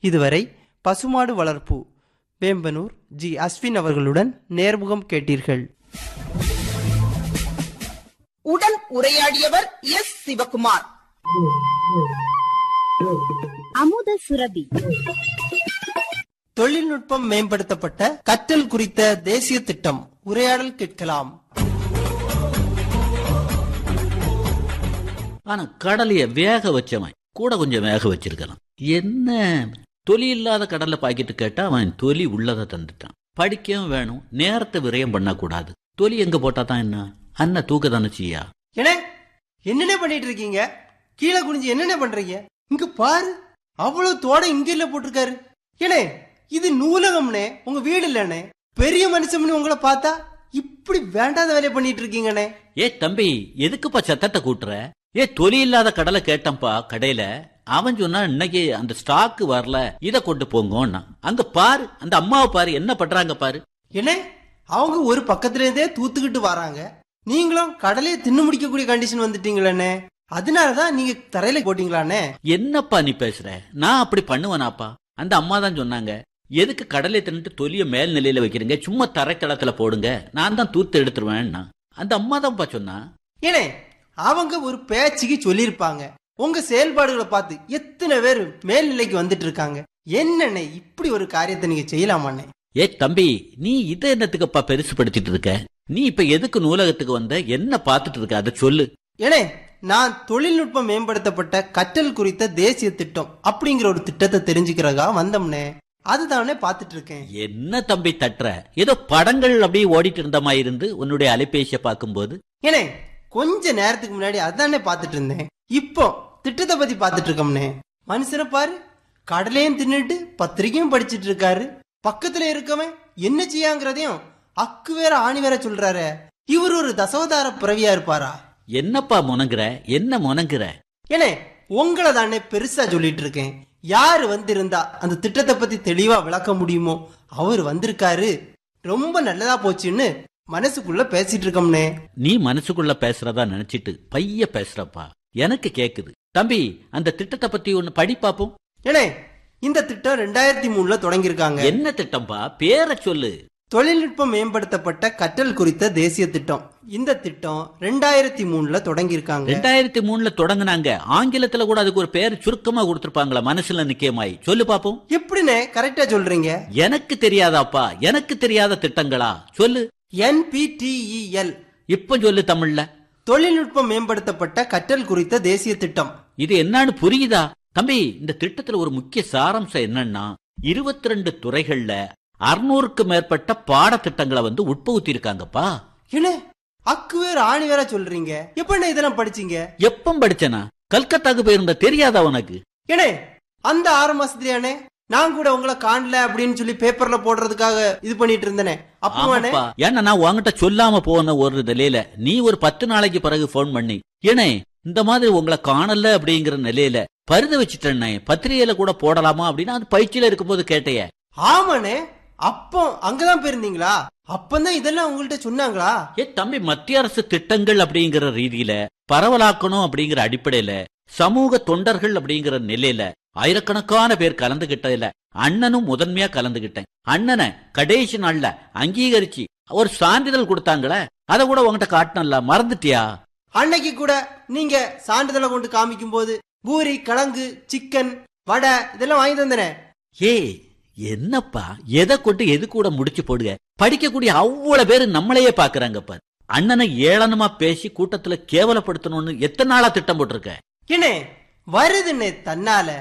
இதுவரை பசுமாடு வளர்ப்பு வேம்பனூர் ஜி அஸ்வின் அவர்களுடன் நேர்முகம் கேட்டீர்கள் உடன் உரையாடியவர் எஸ் சிவகுமார் அமுத சுரபி தொழில்நுட்பம் மேம்படுத்தப்பட்ட கற்றல் குறித்த தேசிய திட்டம் உரையாடல் கேட்கலாம் ஆனா கடலைய வேக வச்சவன் கூட கொஞ்சம் வேக வச்சிருக்கலாம் என்ன தொலி இல்லாத கடலை பாக்கெட்டு கேட்டா அவன் தொலி உள்ளதை தந்துட்டான் படிக்கவும் வேணும் நேரத்தை விரயம் பண்ணக்கூடாது தொலி எங்க போட்டா தான் என்ன அண்ணன் தூக்க தானே செய்யா என்ன என்னென்ன பண்ணிட்டு இருக்கீங்க கீழே குனிஞ்சு என்னென்ன பண்றீங்க இங்க பாரு அவ்வளவு தோட இங்க இல்ல போட்டிருக்காரு ஏனே இது நூலகம்னே உங்க வீடு இல்லனே பெரிய மனுஷம்னு உங்களை பார்த்தா இப்படி வேண்டாத வேலையை பண்ணிட்டு இருக்கீங்கண்ணே ஏ தம்பி எதுக்குப்பா சத்தத்தை கூட்டுற ஏ தொலி இல்லாத கடலை கேட்டம்பா கடையில அவன் சொன்னா இன்னைக்கு அந்த ஸ்டாக் வரல இத கொண்டு போங்கன்னா அங்க பாரு அந்த அம்மாவை பாரு என்ன பண்றாங்க பாரு என்ன அவங்க ஒரு பக்கத்துல இருந்தே தூத்துக்கிட்டு வராங்க நீங்களும் கடலையை தின்னு முடிக்கக்கூடிய கண்டிஷன் வந்துட்டீங்களே அதனாலதான் நீங்க தரையில போட்டீங்களாண்ணே என்னப்பா நீ பேசுற நான் அப்படி பண்ணுவேனாப்பா அந்த அம்மா தான் சொன்னாங்க எதுக்கு கடலை தின்னுட்டு தொலிய மேல் நிலையில வைக்கிறீங்க சும்மா தரைத்தளத்துல போடுங்க நான் தான் தூத்து எடுத்துருவேன்னா அந்த அம்மா தான்ப்பா சொன்னா ஏனே அவங்க ஒரு பேச்சுக்கு சொல்லியிருப்பாங்க உங்க செயல்பாடுகளை பார்த்து எத்தனை பேர் மேல்நிலைக்கு வந்துட்டு இருக்காங்க என்னண்ணே இப்படி ஒரு காரியத்தை நீங்க செய்யலாமாண்ணே ஏ தம்பி நீ இதை என்னத்துக்குப்பா பெருசுப்படுத்திட்டு இருக்க நீ இப்ப எதுக்கு நூலகத்துக்கு வந்த என்ன பார்த்துட்டு இருக்க அதை சொல்லு ஏனே நான் தொழில்நுட்பம் மேம்படுத்தப்பட்ட கற்றல் குறித்த தேசிய திட்டம் அப்படிங்கிற ஒரு திட்டத்தை தெரிஞ்சுக்கிறதா வந்தோம்னே அதுதானே பார்த்துட்டு இருக்கேன் என்ன தம்பி தட்டுற ஏதோ படங்கள் அப்படியே ஓடிட்டு இருந்த மாதிரி இருந்து உன்னுடைய அலைபேசிய பார்க்கும்போது ஏனே கொஞ்ச நேரத்துக்கு முன்னாடி அதானே பார்த்துட்டு இருந்தேன் இப்போ திட்டத்தை பத்தி பார்த்துட்டு இருக்கோம்னே மனுஷனை பாரு கடலையும் தின்னுட்டு பத்திரிக்கையும் படிச்சிட்டு இருக்காரு பக்கத்துல இருக்கவன் என்ன செய்யாங்கிறதையும் அக்கு வேற ஆணி வேற சொல்றாரு இவர் ஒரு தசவதார பிறவியா இருப்பாரா என்னப்பா முனங்குற என்ன முனங்குற ஏனே உங்களை தானே பெருசா சொல்லிட்டு இருக்கேன் யாரு வந்திருந்தா அந்த திட்டத்தை பத்தி தெளிவா விளக்க முடியுமோ அவர் வந்திருக்காரு ரொம்ப நல்லதா போச்சுன்னு மனசுக்குள்ள பேசிட்டு இருக்கோம்னே நீ மனசுக்குள்ள பேசுறதா நினைச்சிட்டு பைய பேசுறப்பா எனக்கு கேக்குது தம்பி அந்த திட்டத்தை பத்தி ஒன்னு படி பாப்போம் ஏனே இந்த திட்டம் ரெண்டாயிரத்தி மூணுல தொடங்கியிருக்காங்க என்ன திட்டம்பா பேரை சொல்லு தொழில்நுட்பம் மேம்படுத்தப்பட்ட கற்றல் குறித்த தேசிய திட்டம் இந்த திட்டம் ரெண்டாயிரத்தி மூணுல தொடங்கியிருக்காங்க ரெண்டாயிரத்தி மூணுல தொடங்குனாங்க ஆங்கிலத்துல கூட அதுக்கு ஒரு பேர் சுருக்கமா கொடுத்திருப்பாங்களா மனசுல நிக்கமாய் சொல்லு பாப்போம் எப்படிண்ணே கரெக்டா சொல்றீங்க எனக்கு தெரியாதாப்பா எனக்கு தெரியாத திட்டங்களா சொல்லு என்பிடிஇஎல் இப்ப சொல்லு தமிழ்ல தொழில்நுட்பம் மேம்படுத்தப்பட்ட கற்றல் குறித்த தேசிய திட்டம் இது என்னன்னு புரியுதா தம்பி இந்த திட்டத்துல ஒரு முக்கிய சாராம்சம் என்னன்னா இருபத்தி ரெண்டு துறைகள்ல அறுநூறுக்கு மேற்பட்ட பாடத்திட்டங்களை வந்து உட்புகுத்தி இருக்காங்கப்பா என்ன அக்கு வேற ஆணி வேற சொல்றீங்க எப்பண்ணே இதெல்லாம் படிச்சீங்க எப்பம் படிச்சனா கல்கத்தாக்கு போயிருந்த தெரியாதா உனக்கு ஏனே அந்த ஆறு மாசத்துலயானே நான் கூட உங்களை காணல அப்படின்னு சொல்லி பேப்பர்ல போடுறதுக்காக இது பண்ணிட்டு இருந்தேனே அப்பவானே ஆமாப்பா ஏன்னா நான் உன்கிட்ட சொல்லாம போன ஒரு நிலையில நீ ஒரு பத்து நாளைக்கு பிறகு போன் பண்ணி ஏனே இந்த மாதிரி உங்களை காணல அப்படிங்கிற நிலையில பருத வச்சுட்டேனே பத்திரிகையில கூட போடலாமா அப்படின்னு அது பயிற்சியில இருக்கும்போது கேட்டையே ஆமாண்ணே அப்போ அங்கதான் போயிருந்தீங்களா அப்பந்தான் இதெல்லாம் உங்கள்ட்ட சொன்னாங்களா ஏ தம்பி மத்திய அரசு திட்டங்கள் அப்படிங்கிற ரீதியில பரவலாக்கணும் அப்படிங்கிற அடிப்படையில சமூக தொண்டர்கள் அப்படிங்கிற நிலையில ஆயிரக்கணக்கான பேர் கலந்துகிட்டதுல அண்ணனும் முதன்மையா கலந்துகிட்டேன் அண்ணனை கடைசி நாள்ல அங்கீகரிச்சு ஒரு சான்றிதழ் கொடுத்தாங்களே அத கூட உங்ககிட்ட காட்டணும்ல மறந்துட்டியா அன்னைக்கு கூட நீங்க சான்றிதழை கொண்டு காமிக்கும் போது பூரி கிழங்கு சிக்கன் வடை இதெல்லாம் வாங்கி தந்தனே ஏய் என்னப்பா எதை கொண்டு எது கூட முடிச்சு போடுங்க படிக்கக்கூடிய அவ்வளவு பேரு நம்மளையே பாக்குறாங்க பாரு அண்ணனை ஏளனமா பேசி கூட்டத்துல கேவலப்படுத்தணும்னு எத்தனை நாளா திட்டம் போட்டிருக்க என்ன வருதுண்ணே தன்னால